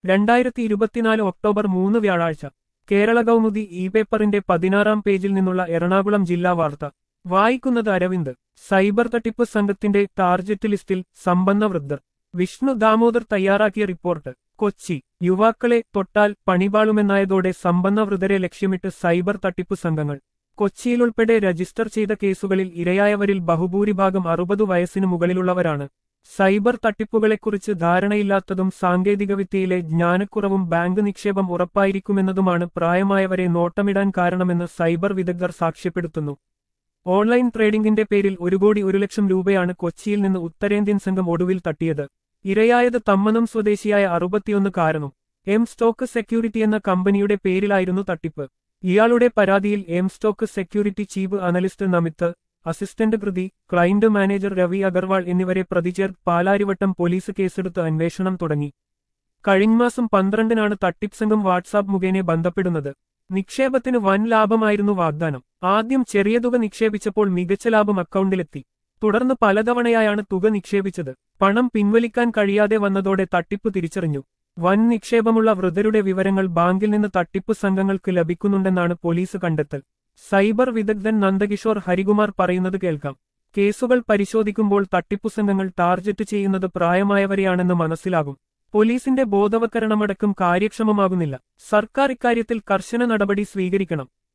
രണ്ടായിരത്തി ഇരുപത്തിനാല് ഒക്ടോബർ മൂന്ന് വ്യാഴാഴ്ച കേരള കൗമുദി ഇ പേപ്പറിന്റെ പതിനാറാം പേജിൽ നിന്നുള്ള എറണാകുളം ജില്ലാ വാർത്ത വായിക്കുന്നത് അരവിന്ദ് സൈബർ തട്ടിപ്പ് സംഘത്തിന്റെ ടാർജറ്റ് ലിസ്റ്റിൽ സമ്പന്ന വൃദ്ധർ വിഷ്ണു ദാമോദർ തയ്യാറാക്കിയ റിപ്പോർട്ട് കൊച്ചി യുവാക്കളെ തൊട്ടാൽ പണിപാളുമെന്നായതോടെ സമ്പന്ന വൃദ്ധരെ ലക്ഷ്യമിട്ട് സൈബർ തട്ടിപ്പ് സംഘങ്ങൾ കൊച്ചിയിലുൾപ്പെടെ രജിസ്റ്റർ ചെയ്ത കേസുകളിൽ ഇരയായവരിൽ ബഹുഭൂരിഭാഗം അറുപത് വയസ്സിനു മുകളിലുള്ളവരാണ് സൈബർ തട്ടിപ്പുകളെക്കുറിച്ച് ധാരണയില്ലാത്തതും സാങ്കേതികവിദ്യയിലെ ജ്ഞാനക്കുറവും ബാങ്ക് നിക്ഷേപം ഉറപ്പായിരിക്കുമെന്നതുമാണ് പ്രായമായവരെ നോട്ടമിടാൻ കാരണമെന്ന് സൈബർ വിദഗ്ധർ സാക്ഷ്യപ്പെടുത്തുന്നു ഓൺലൈൻ ട്രേഡിംഗിന്റെ പേരിൽ ഒരു കോടി ഒരു ലക്ഷം രൂപയാണ് കൊച്ചിയിൽ നിന്ന് ഉത്തരേന്ത്യൻ സംഘം ഒടുവിൽ തട്ടിയത് ഇരയായത് തമ്മനം സ്വദേശിയായ അറുപത്തിയൊന്ന് കാരണം എം സ്റ്റോക്ക് സെക്യൂരിറ്റി എന്ന കമ്പനിയുടെ പേരിലായിരുന്നു തട്ടിപ്പ് ഇയാളുടെ പരാതിയിൽ M stock security chief analyst Namith assistant Kriti client manager Ravi Agarwal എന്നിവരെ പ്രതിചേർ പാലാരിവട്ടം പോലീസ് കേസെടുത്ത് അന്വേഷണം തുടങ്ങി കഴിഞ്ഞമാസം പന്ത്രണ്ടിനാണ് തട്ടിപ്പ് സംഘം വാട്സാപ്പ് മുഖേന ബന്ധപ്പെടുന്നത് നിക്ഷേപത്തിന് വൻ ലാഭമായിരുന്നു വാഗ്ദാനം ആദ്യം ചെറിയ തുക നിക്ഷേപിച്ചപ്പോൾ മികച്ച ലാഭം അക്കൗണ്ടിലെത്തി തുടർന്ന് പലതവണയായാണ് തുക നിക്ഷേപിച്ചത് പണം പിൻവലിക്കാൻ കഴിയാതെ വന്നതോടെ തട്ടിപ്പ് തിരിച്ചറിഞ്ഞു വൻ നിക്ഷേപമുള്ള വൃദ്ധരുടെ വിവരങ്ങൾ ബാങ്കിൽ നിന്ന് തട്ടിപ്പ് സംഘങ്ങൾക്ക് ലഭിക്കുന്നുണ്ടെന്നാണ് പോലീസ് കണ്ടെത്തൽ സൈബർ വിദഗ്ധൻ നന്ദകിഷോർ ഹരികുമാർ പറയുന്നത് കേൾക്കാം കേസുകൾ പരിശോധിക്കുമ്പോൾ തട്ടിപ്പു സംഘങ്ങൾ ടാർഗറ്റ് ചെയ്യുന്നത് പ്രായമായവരെയാണെന്ന് മനസ്സിലാകും പോലീസിന്റെ ബോധവൽക്കരണമടക്കം കാര്യക്ഷമമാകുന്നില്ല സർക്കാർ ഇക്കാര്യത്തിൽ കർശന നടപടി സ്വീകരിക്കണം